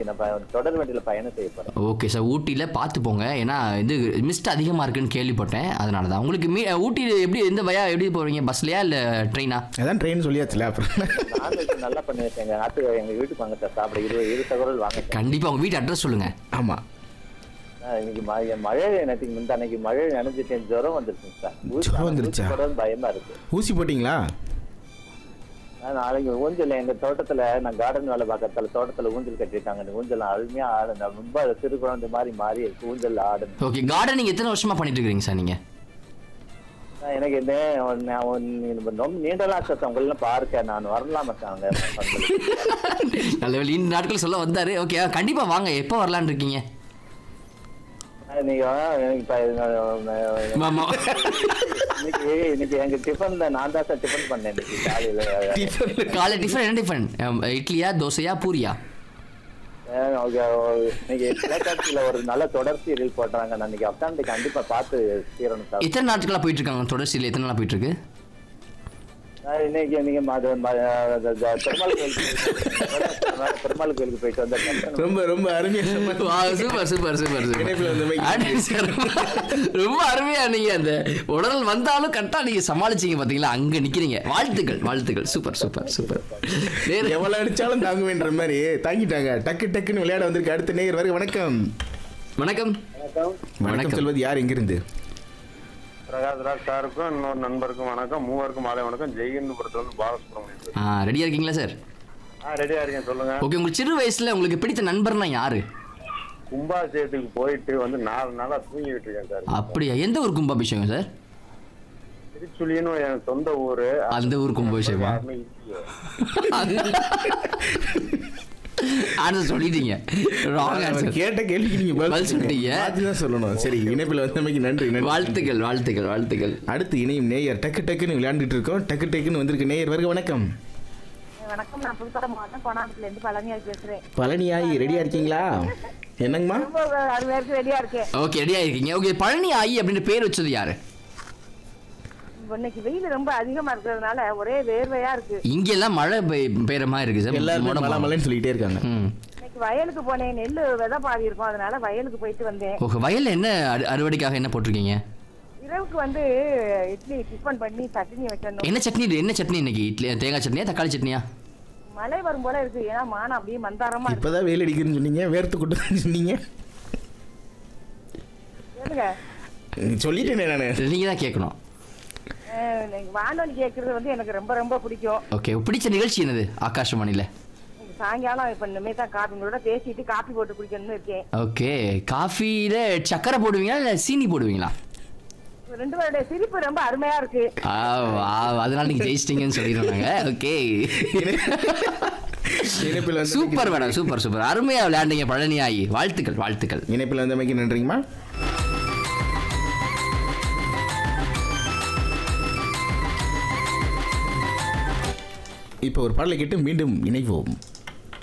நான் ப- தொடர் வண்டியில பயணம் செய்ய போறேன் ஓகே சார் ஊட்டியில் பார்த்து போங்க ஏன்னா இது மிஸ்ட் அதிகமாக இருக்குன்னு கேள்விப்பட்டேன் அதனால தான் உங்களுக்கு மீ ஊட்டி எப்படி எந்த வயா எப்படி போகிறீங்க பஸ்லையா இல்லை ட்ரெயினா அதான் ட்ரெயின் சொல்லியாச்சுல அப்புறம் நான்வெஜ் நல்லா பண்ணி வச்சேங்க ஆத்து எங்க வீட்டுக்கு வாங்க சார் சாப்பிட இரு இரு சகோதரர்கள் வாங்க சார் கண்டிப்பாக உங்கள் வீட்டு அட்ரஸ் சொல்லுங்கள் ஆமாம் ஆ, இன்னைக்கு மழை மழை எனக்கு முந்த அன்னைக்கு மழை நினைச்சிட்டேன் ஜுரம் வந்துருச்சுங்க சார் ஊசி- ஜுரம் வந்துருச்சா? ஊசி போடுறது பயமா இருக்கு ஊசி போட்டிங்களா நான் நாளைக்கு ஊஞ்சல் எங்க தோட்டத்துல நான் கார்டன் வேலை பார்க்கறதால தோட்டத்துல ஊஞ்சல் கட்டிட்டாங்க அந்த ஊஞ்சல் அருமையா ஆடு ரொம்ப சிறு குழந்தை மாதிரி மாறி இருக்கு ஊஞ்சல் ஆடுன்னு ஓகே கார்டனிங் எத்தனை வருஷமாக பண்ணிட்டு இருக்கிறீங்க சார் நீங்கள் நான் எனக்கு இந்த ஒன்னு- நான் ஒன்னு- இந்த ரொம்ப நீண்டலாம் சார் உங்களெல்லாம் பார்க்க நான் வரலாமா சார் அங்க பந்தலுக்கு? நல்ல வேலை இந்த நாட்கள் சொல்ல வந்தாரு ஓகே கண்டிப்பாக வாங்க எப்போ வரலான்னு இருக்கீங்க நீங்க எனக்கு இப்ப நான் ஆமா இன்னைக்கு இன்னைக்கு எங்க டிஃபன்ல நான் தான் சார் டிஃபன் பண்ணேன் இன்னைக்கு காலையில காலை டிஃபன் என்ன டிஃபன் அம், இட்லியா தோசையா பூரியா அஹ் okay, இன்னைக்கு தொலைக்காட்சியில ஒரு நல்ல தொடர் சீரியல் போட்டாங்க நான் இன்னைக்கு உட்காந்து கண்டிப்பா பார்த்து தீரணும் சார் எத்தனை நாட்களாக போயிட்டு இருக்காங்க தொடர்ச்சியில் எத்தனை நாள் போயிட்டு இருக்கு நான் இன்னைக்கு நீங்க ம- ம- த- த- பெருமாள் கோயிலுக்கு போயிட்டு- பெருமாள் கோயிலுக்கு போயிட்டு வந்தேன் ரொம்ப ரொம்ப அருமையாக வா சூப்பர் சூப்பர் சூப்பர் இணைப்புல வந்தமைக்கு சூப்பர் ரொம்ப அருமையா நீங்க அந்த உடல் வந்தாலும் கரெக்டா நீங்க சமாளிச்சீங்க பாத்தீங்களா அங்க நிக்கிறீங்க வாழ்த்துக்கள் வாழ்த்துக்கள் சூப்பர் சூப்பர் சூப்பர் வேற எவ்வளவு அடிச்சாலும் தாங்குவேன்ற மாதிரி தாங்கிட்டாங்க டக்கு டக்குன்னு விளையாட வந்திருக்கு அடுத்த நேயர் வரை வணக்கம் வணக்கம் வணக்கம் வணக்கம். சொல்வது யார் எங்கிருந்து பிரகாஷ்ராஜ் சாருக்கும் இன்னொரு நண்பருக்கும் வணக்கம் மூவருக்கும் மாலை வணக்கம் ஜெயகிந்தபுரத்துல இருந்து பாலசுப்ரமணியன் ஆ ரெடியா இருக்கீங்களா சார் ஆ ரெடியா இருக்கேன் சொல்லுங்க ஓகே உங்களுக்கு சிறு வயசுல உங்களுக்கு பிடித்த நண்பர்னா யாரு கும்பாபிஷேகத்துக்கு போயிட்டு வந்து நாலு நாளா தூங்கிட்டு இருக்கேன் சார் அப்படியா எந்த ஊர் கும்பாபிஷேகம் சார் திருச்சுழின்னு என் சொந்த ஊரு அந்த ஊர் கும்பாபிஷேகமா யாருமே இல்லையே. ஆன்சர் சொல்லிட்டீங்க ராங் அவர் ஆன்சர் கேட்ட கேள்விக்கு நீங்க பதில் பதில் சொல்லிட்டீங்க. சொல்லிட்டீங்க தான் சொல்லணும் சரி இணைப்பில் வந்தமைக்கு நன்றி நன்றி வாழ்த்துக்கள் வாழ்த்துக்கள் வாழ்த்துக்கள் அடுத்து இணையும் நேயர் டக்கு டக்குன்னு விளையாண்டுட்டு இருக்கோம் டக்கு டக்குன்னு வந்திருக்கு நேயர் வருக வணக்கம் வணக்கம் நான் புதுக்கோட்டை மாவட்டம் கோணாமத்துல இருந்து பழனியார் பேசுறேன் பழனியாயி ரெடியா இருக்கீங்களா என்னங்கம்மா ரொம்ப அருமையாருக்கு ரெடியா இருக்கேன் ஓகே ரெடியா இருக்கீங்க ஓகே பழனி ஆயி அப்படின்னு பேர் வச்சது யாரு இன்னைக்கு வெயில் ரொம்ப அதிகமா இருக்கிறதுனால ஒரே வேர்வையா இருக்கு இங்கெல்லாம் மழை பெய்- பெய்யற மாதிரி இருக்கு சார் எல்லாருமே மோடம் மலை மலைன்னு சொல்லிட்டே இருக்காங்க ம் இன்னைக்கு வயலுக்கு போனேன் நெல்லு விதை பாதி இருக்கும் அதனால வயலுக்கு போயிட்டு வந்தேன் ஓகே வயல்ல என்ன அறு- அறுவடைக்காக என்ன போட்டிருக்கீங்க இரவுக்கு வந்து இட்லி டிஃபன் பண்ணி சட்னி வச்சிடணும் என்ன சட்னி இது? என்ன சட்னி இன்னைக்கு இட்லி தேங்காய் சட்னியா தக்காளி சட்னியா மழை வரும் போல இருக்கு ஏன்னா மானம் அப்படியே மந்தாரமா இருக்கு இப்பதான் வெயில் அடிக்குதுன்னு சொன்னீங்க வேர்த்து கொட்டுதுன்னு சொன்னீங்க கேளுங்க சொல்லிட்டேனே நானு நீங்க தான் கேட்கணும் அஹ், எனக்கு வானொலி கேட்கறது வந்து எனக்கு ரொம்ப ரொம்ப பிடிக்கும் ஓகே பிடிச்ச நிகழ்ச்சி என்னது ஆகாஷவாணியில இன்னைக்கு சாயங்காலம் இப்ப இனிமே தான் காப்பி உங்களோட பேசிட்டு காப்பி போட்டு குடிக்கணும்னு இருக்கேன் ஓகே காஃபியில சக்கரை போடுவீங்களா இல்ல சீனி போடுவீங்களா ரெண்டு பேருடைய சிரிப்பு ரொம்ப அருமையா இருக்கு ஆ, வா, அதனால நீங்க ஜெயிச்சிட்டீங்கன்னு சொல்லிடுறாங்க ஓகே இணைப்பில் வந்து சூப்பர் மேடம் சூப்பர் சூப்பர் அருமையா விளையாண்டீங்க பழனி ஆயி வாழ்த்துக்கள் வாழ்த்துக்கள் இணைப்பில் வந்தமைக்கு நன்றிங்கம்மா இப்போ ஒரு பாடலை கேட்டு மீண்டும் இணைவோம்